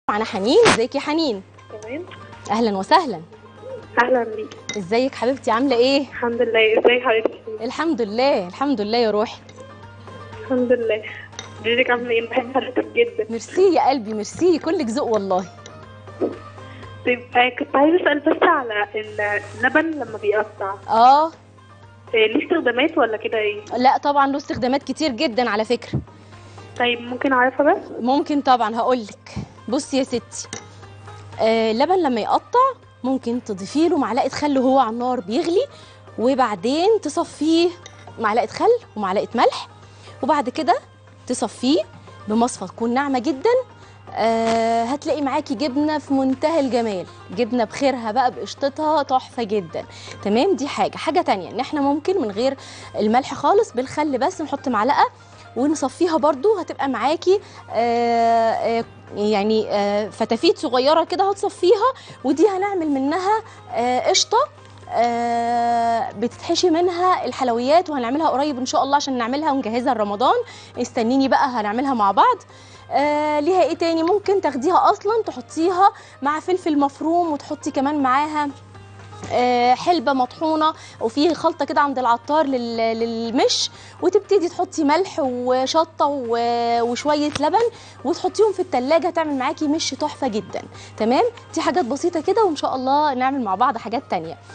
معانا حنين ازيك يا حنين تمام اهلا وسهلا اهلا بيك ازيك حبيبتي عامله ايه الحمد لله ازاي حضرتك الحمد لله الحمد لله يا روحي الحمد لله حضرتك عامله ايه بحب حضرتك جدا ميرسي يا قلبي ميرسي كلك ذوق والله طيب آه، كنت عايزه اسال بس على اللبن لما بيقطع اه آه، ليه استخدامات ولا كده ايه لا طبعا له استخدامات كتير جدا على فكره طيب ممكن اعرفها بس ممكن طبعا هقولك بصي يا ستي آه اللبن لما يقطع ممكن تضيفي له معلقه خل وهو على النار بيغلي وبعدين تصفيه معلقه خل ومعلقه ملح وبعد كده تصفيه بمصفى تكون ناعمه جدا آه هتلاقي معاكي جبنه في منتهى الجمال جبنه بخيرها بقى بقشطتها تحفه جدا تمام دي حاجه حاجه تانية ان احنا ممكن من غير الملح خالص بالخل بس نحط معلقه ونصفيها برضو هتبقى معاكي آه آه يعني آه فتافيت صغيره كده هتصفيها ودي هنعمل منها آه قشطه آه بتتحشي منها الحلويات وهنعملها قريب ان شاء الله عشان نعملها ونجهزها لرمضان استنيني بقى هنعملها مع بعض آه ليها ايه تاني ممكن تاخديها اصلا تحطيها مع فلفل مفروم وتحطي كمان معاها آه، حلبه مطحونه وفي خلطه كده عند العطار لل- للمش وتبتدي تحطي ملح وشطه و- وشويه لبن وتحطيهم في التلاجة هتعمل معاكي مش تحفه جدا تمام دي حاجات بسيطه كده وان شاء الله نعمل مع بعض حاجات تانية